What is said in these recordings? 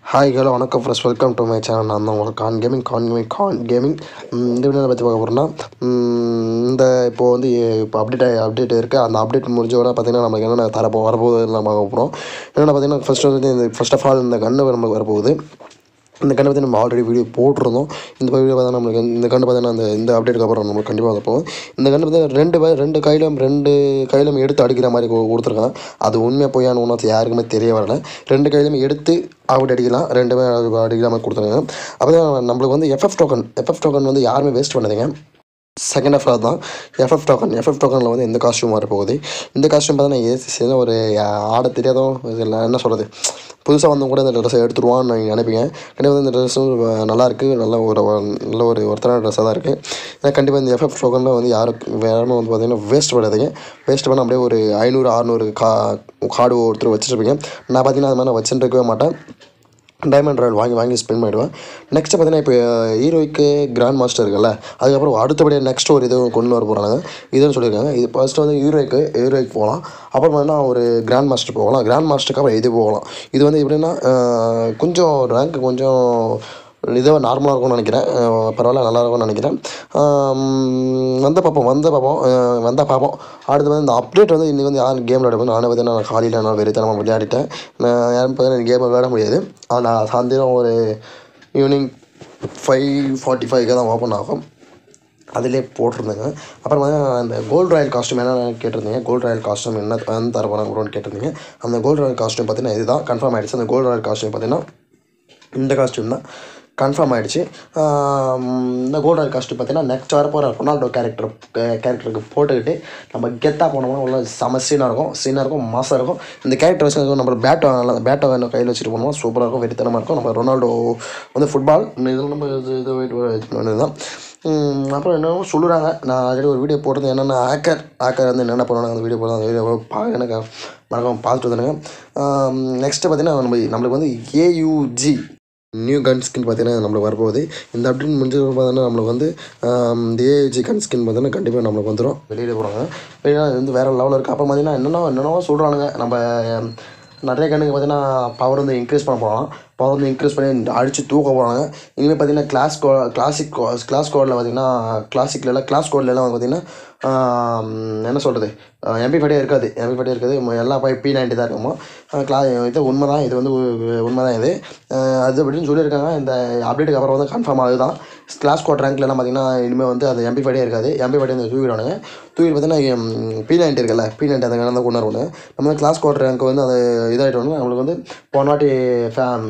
hi hello வணக்கம் fresh welcome to my channel நான் தான் உங்களுக்கு Khan gaming Khan gaming Khan gaming இந்த வீடியோ பற்றி பார்க்க போகிறோம்னா இந்த இப்போது வந்து இப்போ அப்டேட் அப்டேட் இருக்குது அந்த அப்டேட் முடிஞ்ச வரை பார்த்தீங்கன்னா நம்மளுக்கு என்னென்ன தரப்போ வரப்போகுது எல்லாம் பார்க்க போகிறோம் என்னென்ன பார்த்தீங்கன்னா ஃபஸ்ட்டு வந்து இந்த ஃபர்ஸ்ட் ஆஃப் ஆல் இந்த கன்று நம்மளுக்கு வரப்போகுது இந்த கண்ணை பற்றி நம்ம ஆல்ரெடி வீடியோ போட்டிருந்தோம் இந்த வீடியோ பார்த்தா நம்மளுக்கு இந்த கண்ணு பார்த்தீங்கன்னா அந்த இந்த அப்டேட்டுக்கு அப்புறம் நம்மளுக்கு கண்டிப்பாக வரப்போம் இந்த கண்ணு பார்த்தீங்கன்னா ரெண்டு பேர் ரெண்டு கையிலும் ரெண்டு கையிலும் எடுத்து அடிக்கிற மாதிரி கு- கொடுத்துருக்காங்க அது உண்மையாக பொய்யான்னு ஒன்றும் யாருக்குமே தெரிய வரல ரெண்டு கையிலும் எடுத்து அவுட் அடிக்கலாம் ரெண்டு பேர் அடிக்கிற மாதிரி கொடுத்துருக்காங்க அப்போ தான் நம்மளுக்கு வந்து எஃப்எஃப் டோக்கன் எஃப்எஃப் டோக்கன் வந்து யாருமே வேஸ்ட் பண்ணாதீங்க செகண்ட் ஆஃப் தான் எஃப்எஃப் டோக்கன் எஃப்எஃப் டோக்கனில் வந்து இந்த காஸ்டியூம் வரப்போகுது இந்த காஸ்டியூம் பார்த்தீங்கன்னா ஏசி ஒரு ஆட தெரியாதோ இதில் என்ன சொல்கிறது புதுசாக வந்தவங்க கூட இந்த ட்ரெஸ்ஸை எடுத்துருவான்னு நீங்கள் நினைப்பீங்க கண்டிப்பாக வந்து இந்த ட்ரெஸ்ஸும் நல்லா இருக்குது நல்ல ஒரு நல்ல ஒரு ஒருத்தரான ட்ரெஸ்ஸாக தான் இருக்குது ஏன்னா கண்டிப்பாக இந்த எஃப்எஃப் டோக்கனில் வந்து யாரும் யாருமே வந்து பார்த்தீங்கன்னா வேஸ்ட் பண்ணாதீங்க வேஸ்ட் பண்ண அப்படியே ஒரு ஐநூறு அறநூறு கா கார்டு ஒருத்தர் வச்சுருப்பீங்க நான் பார்த்தீங்கன்னா அது மாதிரி நான் வச்சுட்டு இருக்கவே மாட்டேன் டைமண்ட் ராயல் வாங்கி வாங்கி ஸ்பெண்ட் பண்ணிவிடுவேன் நெக்ஸ்ட்டு பார்த்தீங்கன்னா இப்போ ஹீரோய்க்கு கிராண்ட் மாஸ்டர் இருக்குல்ல அதுக்கப்புறம் அடுத்தபடியாக நெக்ஸ்ட் ஒரு இது கொண்டு வர போகிறாங்க இதுன்னு சொல்லியிருக்காங்க இது ஃபர்ஸ்ட் வந்து ஹீரோய்க்கு ஹீரோய்க்கு போகலாம் அப்புறம் பார்த்தீங்கன்னா ஒரு கிராண்ட் மாஸ்டர் போகலாம் கிராண்ட் மாஸ்டருக்கு அப்புறம் இது போகலாம் இது வந்து எப்படின்னா அஹ், கொஞ்சம் ரேங்க் கொஞ்சம் இதோ நார்மலாக இருக்கும்னு நினைக்கிறேன் அஹ், பரவாயில்ல நல்லா இருக்கும்னு நினைக்கிறேன் வந்த பார்ப்போம் வந்த பார்ப்போம் அஹ், வந்தால் பார்ப்போம் அடுத்து வந்து இந்த அப்டேட் வந்து இன்றைக்கி வந்து யாரும் கேம் விளையாடுவோம் நானே பார்த்தீங்கன்னா நான் காலையில் நான் வெறித்தனமாக விளையாடிட்டேன் நான் யாரும் பார்த்தீங்கன்னா கேம் விளையாட முடியாது ஆனால் நான் சாயந்தரம் ஒரு ஈவினிங் ஃபைவ் ஃபார்ட்டி ஃபைவ்க்கு தான் ஓப்பன் ஆகும் அதிலே போட்டிருந்தேங்க அப்புறம் வந்து அந்த கோல்டு ராயல் காஸ்ட்யூம் என்ன கேட்டிருந்தீங்க கோல்டு ராயல் காஸ்ட்யூம் என்ன வந்து தர போகிறாங்க ப்ரோன்னு கேட்டிருந்தீங்க அந்த கோல்டு ராயல் காஸ்ட்யூம் பார்த்தீங்கன்னா இதுதான் கன்ஃபார்ம் ஆகிடுச்சு அந்த கோல்டு ராயல் காஸ்ட்யூம் பார்த்தீங்கன்னா இந்த காஸ்ட்யூம் தான் கன்ஃபார்ம் ஆகிடுச்சு இந்த கோல்டு ராயல் காஸ்ட்யூம் பார்த்தீங்கன்னா நெக்ஸ்ட் வரப்போகிற ரொனால்டோ கேரக்டர் கேரக்டருக்கு போட்டுக்கிட்டு நம்ம கெத்தாக போனோம்னா உள்ள செம சீனாக இருக்கும் சீனாக இருக்கும் மாசாக இருக்கும் இந்த கேரக்டர் வச்சு நம்ம பேட் வாங்கலாம் அந்த பேட்டை வேணும் கையில் வச்சுட்டு போனோம்னா சூப்பராக இருக்கும் வெறித்தனமாக இருக்கும் நம்ம ரொனால்டோ வந்து ஃபுட்பால் இதில் நம்ம இது இது இது தான் உம், அப்புறம் என்னவோ சொல்லுறாங்க நான் ஆல்ரெடி ஒரு வீடியோ போட்டது என்னென்ன ஆக்கர் ஆக்கர் வந்து என்னென்ன பண்ணுவாங்க அந்த வீடியோ போடுறது அந்த வீடியோ பா எனக்கு மறக்காம பார்த்துட்டு வந்துடுங்க நெக்ஸ்ட்டு பார்த்தீங்கன்னா நம்ம நம்மளுக்கு வந்து ஏயூஜி நியூ கன் ஸ்கின் பார்த்தீங்கன்னா நம்மளுக்கு வரப்போகுது இந்த அப்டேட் முடிஞ்சது பார்த்தீங்கன்னா நம்மளுக்கு வந்து ஆம், இந்த ஏஜி கன் ஸ்கின் பார்த்தீங்கன்னா கண்டிப்பாக நம்மளுக்கு வந்துடும் வெளியில் போகிறாங்க வெளியில் அது வந்து வேறு லெவலில் இருக்குது அப்புறம் பார்த்தீங்கன்னா என்னென்ன என்னென்னவோ சொல்கிறானுங்க நம்ம ஆம், நிறைய கண்ணுக்கு பார்த்தீங்கன்னா பவர் வந்து இன்க்ரீஸ் பண்ண போகலாம் பவர் வந்து இன்க்ரீஸ் பண்ணி அடித்து தூக்க போகிறாங்க இனிமேல் பார்த்தீங்கன்னா கிளாஸ் கோ கிளாசிக் கிளாஸ் கோடில் பார்த்தீங்கன்னா கிளாசிக்லலாம் கிளாஸ் கோட்லலாம் வந்து பார்த்தீங்கன்னா ஆம், என்ன சொல்கிறது எம்பி ஃபைடே இருக்காது எம்பி ஃபைடே இருக்காது ம- எல்லா பை பி நைன்டி தான் இருக்குமோ கிளா இது உண்மை தான் இது வந்து உண்மை தான் இது அஹ் அது அப்படின்னு சொல்லியிருக்காங்க இந்த அப்டேட்டுக்கு அப்புறம் வந்து கன்ஃபார்ம் ஆகுதான் கிளாஸ் கோட் ரேங்க்லலாம் பார்த்தீங்கன்னா இனிமேல் வந்து அது எம்பி ஃபைடே இருக்காது எம்பி ஃபைடே வந்து தூக்கிடுவானுங்க தூக்கி பார்த்தீங்கன்னா பி நைன்டி இருக்குல்ல பி நைன்டி அந்த தான் கொண்டு வருவாங்க நம்ம கிளாஸ் கோட் ரேங்க் வந்து அது இதாகிட்டோம்னா நம்மளுக்கு வந்து போன வாட்டி ஃபே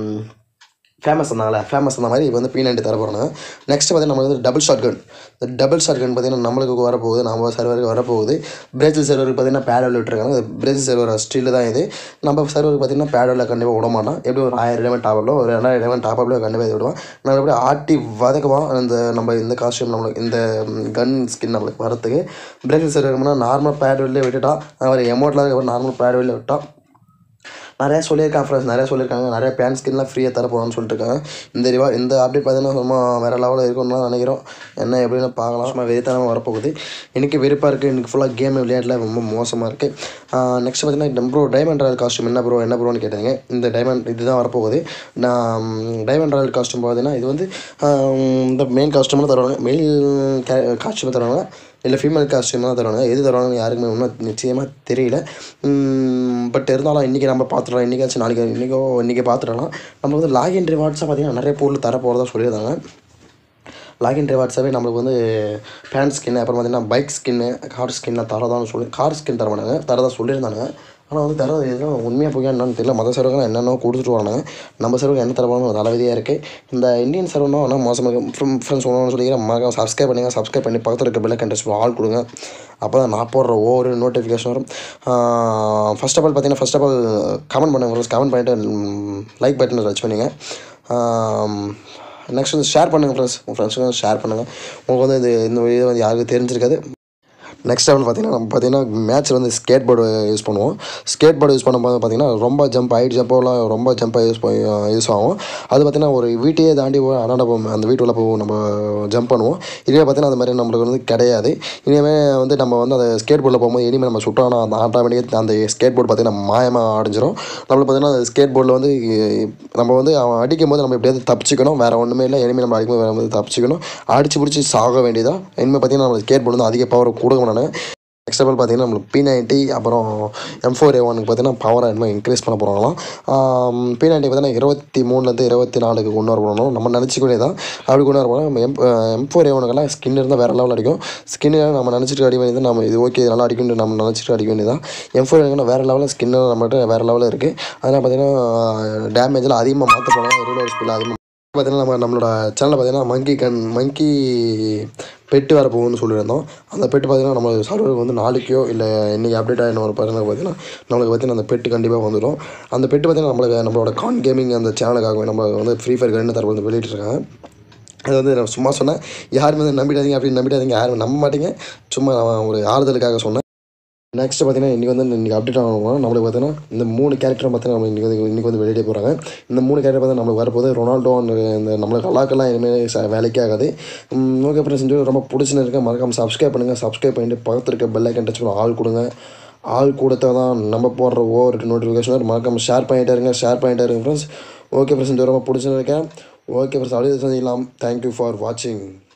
ஃபேமஸ் இருந்தாங்களே ஃபேமஸ் அந்த மாதிரி இப்போ வந்து பி நைன்டி தர போகிறாங்க நெக்ஸ்ட் பார்த்தீங்கன்னா நம்ம வந்து டபுள் ஷாட் கன் இந்த டபுள் ஷாட் கன் பார்த்தீங்கன்னா நம்மளுக்கு வரப்போகுது நம்ம சர்வருக்கு வரப்போகுது பிரேசில் சர்வருக்கு பார்த்தீங்கன்னா பேடல் விட்டுருக்காங்க இந்த பிரேசில் சர்வர் ஸ்டீல் தான் இது நம்ம சர்வருக்கு பார்த்தீங்கன்னா பேடலில் கண்டிப்பாக விட மாட்டோம் எப்படி ஒரு ஆயிரம் டைமண்ட் டாப்பில் ஒரு ரெண்டாயிரம் டைமண்ட் டாப்பில் கண்டிப்பாக இது விடுவோம் நம்ம எப்படி ஆட்டி வதக்குவோம் இந்த நம்ம இந்த காஸ்டியூம் நம்மளுக்கு இந்த கன் ஸ்கின் நம்மளுக்கு வரத்துக்கு பிரேசில் சர்வர்னா நார்மல் பேட் வெளிலே விட்டுட்டா அவர் எமௌண்ட்டில் நார்மல் பேட் வெளில விட்டோம் நிறையா சொல்லியிருக்காங்க ஃப்ரெண்ட்ஸ் நிறையா சொல்லியிருக்காங்க நிறைய பேன் ஸ்கின்லாம் ஃப்ரீயாக தர போகிறான்னு சொல்லிட்டு இருக்காங்க இந்த ரிவா இந்த அப்டேட் பார்த்தீங்கன்னா சும்மா வேறு லெவலில் இருக்கும்னு தான் நினைக்கிறோம் என்ன எப்படின்னு பார்க்கலாம் சும்மா வெறித்தனமாக வரப்போகுது எனக்கு வெறுப்பாக இருக்குது எனக்கு ஃபுல்லாக கேம் விளையாடல ரொம்ப மோசமாக இருக்குது நெக்ஸ்ட் பார்த்தீங்கன்னா ப்ரோ டைமண்ட் ராயல் காஸ்ட்யூம் என்ன ப்ரோ என்ன ப்ரோன்னு கேட்டாங்க இந்த டைமண்ட் இதுதான் வரப்போகுது நான் டைமண்ட் ராயல் காஸ்ட்யூம் பார்த்தீங்கன்னா இது வந்து ஆம், இந்த மெயின் காஸ்ட்யூமும் தருவாங்க மெயில் காஸ்ட்யூமும் தருவாங்க இல்லை ஃபீமேல் காஸ்டியூம் தான் தருவாங்க எது தருவாங்கன்னு யாருக்குமே இன்னும் நிச்சயமாக தெரியல பட் இருந்தாலும் இன்றைக்கி நம்ம பார்த்துடலாம் இன்றைக்காச்சும் நாளைக்கு இன்றைக்கோ இன்றைக்கி பார்த்துடலாம் நம்ம வந்து லாகின் ரிவார்ட்ஸாக பார்த்தீங்கன்னா நிறைய பொருள் தர போகிறதா சொல்லியிருந்தாங்க லாகின் ரிவார்ட்ஸாகவே நம்மளுக்கு வந்து பேண்ட் ஸ்கின் அப்புறம் பார்த்தீங்கன்னா பைக் ஸ்கின்னு கார் ஸ்கின்லாம் தரதான்னு சொல்லி கார் ஸ்கின் தர மாட்டாங்க தரதா சொல்லியிருந்தாங்க ஆனால் வந்து தரது எதுவும் உண்மையாக போய் என்னன்னு தெரியல மற்ற சர்வர்கள் என்னென்ன கொடுத்துட்டு வராங்க நம்ம சர்வருக்கு என்ன தரப்பாங்க ஒரு தலைவதியாக இருக்குது இந்த இந்தியன் சர்வனா ஆனால் மோசமாக இருக்குது ஃப்ரெண்ட்ஸ் ஒன்று சொல்லிக்கிறேன் மறக்காம சப்ஸ்கிரைப் பண்ணுங்கள் சப்ஸ்கிரைப் பண்ணி பக்கத்தில் இருக்க பெல்லை கண்டஸ்ட் ஆள் கொடுங்க அப்போ தான் நான் போடுற ஒவ்வொரு நோட்டிஃபிகேஷன் வரும் ஃபர்ஸ்ட் ஆஃப் ஆல் பார்த்தீங்கன்னா ஃபர்ஸ்ட் ஆஃப் ஆல் கமெண்ட் பண்ணுங்க கமெண்ட் பண்ணிட்டு லைக் பட்டனை டச் பண்ணுங்க நெக்ஸ்ட் வந்து ஷேர் பண்ணுங்கள் ஃப்ரெண்ட்ஸ் உங்கள் ஃப்ரெண்ட்ஸுக்கும் ஷேர் பண்ணுங்கள் உங்களுக்கு வந்து இது இந்த வீடியோ வந்து யாருக்கும் தெரிஞ்சிருக்காது நெக்ஸ்ட் லெவல் பார்த்தீங்கன்னா நம்ம பார்த்தீங்கன்னா மேட்ச்சில் வந்து ஸ்கேட் போர்டு யூஸ் பண்ணுவோம் ஸ்கேட் போர்டு யூஸ் பண்ணும்போது பார்த்தீங்கன்னா ரொம்ப ஜம்ப் ஹைட் ஜம்போலாம் ரொம்ப ஜம்ப்பாக யூஸ் யூஸ் ஆகும் அது பார்த்தீங்கன்னா ஒரு வீட்டையே தாண்டி அண்ணாண்ட அந்த வீட்டுக்குள்ளே போய் நம்ம ஜம்ப் பண்ணுவோம் இதுவே பார்த்தீங்கன்னா அந்த மாதிரி நம்மளுக்கு வந்து கிடையாது இனிமேல் வந்து நம்ம வந்து அந்த ஸ்கேட் போர்டில் போகும்போது இனிமேல் நம்ம சுட்டோம்னா அந்த ஆட்டோமேட்டிக்காக அந்த ஸ்கேட் போர்டு பார்த்தீங்கன்னா மாயமாக அடைஞ்சிரும் நம்மளுக்கு பார்த்தீங்கன்னா அந்த ஸ்கேட் போர்டில் வந்து நம்ம வந்து அவன் அடிக்கும் போது நம்ம எப்படியாவது தப்பிச்சுக்கணும் வேறு ஒன்றுமே இல்லை இனிமேல் நம்ம அடிக்கும் போது வேறு வந்து தப்பிச்சுக்கணும் அடிச்சு பிடிச்சி சாக வேண்டியதான் இனிமேல் பார்த்தீங்கன்னா நம்ம ஸ்கேட் போர்டு வந்து அதிக பவர் கொடுக்க நான் நெக்ஸ்ட் லெவல் பார்த்தீங்கன்னா நம்மளுக்கு பி நைன்ட்டி அப்புறம் எம் ஃபோர் ஏ ஒனுக்கு பார்த்தீங்கன்னா பவரை இன்னும் இன்க்ரீஸ் பண்ண போகிறாங்களாம் பி நைன்ட்டி பார்த்தீங்கன்னா இருபத்தி மூணுலேருந்து இருபத்தி நாலுக்கு கொண்டு வர போகணும் நம்ம நினச்சிக்கவே தான் அப்படி கொண்டு வர போகிறோம் நம்ம எம் எம் ஃபோர் ஏ ஒனுக்கெல்லாம் ஸ்கின் இருந்தால் வேறு லெவல் அடிக்கும் ஸ்கின்னு நம்ம நினச்சிட்டு அடி வேண்டியது நம்ம இது ஓகே நல்லா அடிக்கும்னு நம்ம நினச்சிட்டு அடிக்க வேண்டியதான் எம் ஃபோர் ஏன்னா வேறு லெவலில் ஸ்கின்னு நம்மகிட்ட வேறு லெவலில் இருக்குது அதனால் பார்த்தீங்கன்னா டேமேஜில் அதிகமாக மாற்ற போகலாம் ரீலோட் ஸ்பீடில் அதிகமாக பார்த்தீங்கன்னா நம்ம நம்மளோட சேனலில் பார்த்தீங்கன்னா மங்கி கன் மங்கி பெட்டு வர போகுதுன்னு சொல்லியிருந்தோம் அந்த பெட்டு பார்த்தீங்கன்னா நம்ம சர்வருக்கு வந்து நாளைக்கோ இல்லை இன்றைக்கி அப்டேட் ஆகின ஒரு பார்த்தீங்கன்னா பார்த்தீங்கன்னா நம்மளுக்கு பார்த்தீங்கன்னா அந்த பெட்டு கண்டிப்பாக வந்துடும் அந்த பெட்டு பார்த்தீங்கன்னா நம்மளுக்கு நம்மளோட கான் கேமிங் அந்த சேனலுக்காகவே நம்ம வந்து ஃப்ரீ ஃபயர் கண்ணு தரப்பு வந்து வெளியிட்டிருக்காங்க அது வந்து நான் சும்மா சொன்னேன் யாருமே வந்து நம்பிடாதீங்க அப்படின்னு நம்பிடாதீங்க யாரும் நம்ப மாட்டீங்க சும்மா நான் ஒரு ஆறுதலுக்காக சொன்னேன் நெக்ஸ்ட் பார்த்தீங்கன்னா இன்றைக்கி வந்து இன்றைக்கி அப்டேட் ஆகணும் நம்மளுக்கு பார்த்தீங்கன்னா இந்த மூணு கேரக்டர் பார்த்தீங்கன்னா நம்ம இன்றைக்கி வந்து இன்றைக்கி வந்து வெளியிட போகிறாங்க இந்த மூணு கேரக்டர் பார்த்தா நம்மளுக்கு வரப்போது ரொனால்டோ இந்த நம்மளுக்கு அல்லாக்கெல்லாம் இனிமேல் ச வேலைக்கே ஆகாது ஓகே ஃப்ரெண்ட்ஸ் இந்த video ரொம்ப பிடிச்சின்னு இருக்கேன் மறக்காமல் சப்ஸ்கிரைப் பண்ணுங்கள் சப்ஸ்கிரைப் பண்ணிட்டு பக்கத்தில் இருக்க பெல் ஐக்கன் டச் பண்ணி ஆள் கொடுங்க ஆள் கொடுத்தா தான் நம்ம போடுற ஒவ்வொரு நோட்டிஃபிகேஷன் மறக்காமல் ஷேர் பண்ணிகிட்டே இருங்க ஷேர் பண்ணிகிட்டே இருங்க ஃப்ரெண்ட்ஸ் ஓகே ஃப்ரெண்ட்ஸ் இந்த video ரொம்ப பிடிச்சின்னு இருக்கேன் ஓகே ஃப்ரெண்ட்ஸ் அப்படியே செஞ்சிக்கலாம் தேங்க்யூ ஃபார் வாட்சிங்